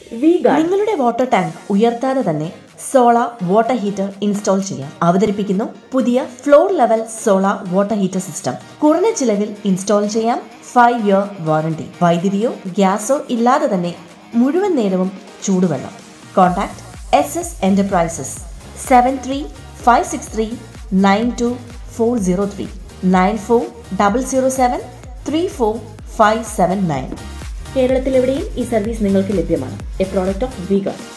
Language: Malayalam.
നിങ്ങളുടെ വാട്ടർ ടാങ്ക് ഉയർത്താതെ തന്നെ സോളാർ വാട്ടർ ഹീറ്റർ ഇൻസ്റ്റാൾ ചെയ്യാം അവതരിപ്പിക്കുന്നു പുതിയ floor level solar water heater system കുറഞ്ഞ ചിലവിൽ ഇൻസ്റ്റാൾ ചെയ്യാം ഫൈവ് ഇയർ വാറണ്ടി വൈദ്യുതിയോ ഗ്യാസോ ഇല്ലാതെ തന്നെ മുഴുവൻ നേരവും ചൂടുവെള്ളം contact S S enterprises seven three five six three nine two four zero three nine four double zero seven three four five seven nine കേരളത്തിലെവിടെയും ഈ സർവീസ് നിങ്ങൾക്ക് ലഭ്യമാണ് എ പ്രോഡക്റ്റ് ഓഫ് വിഗ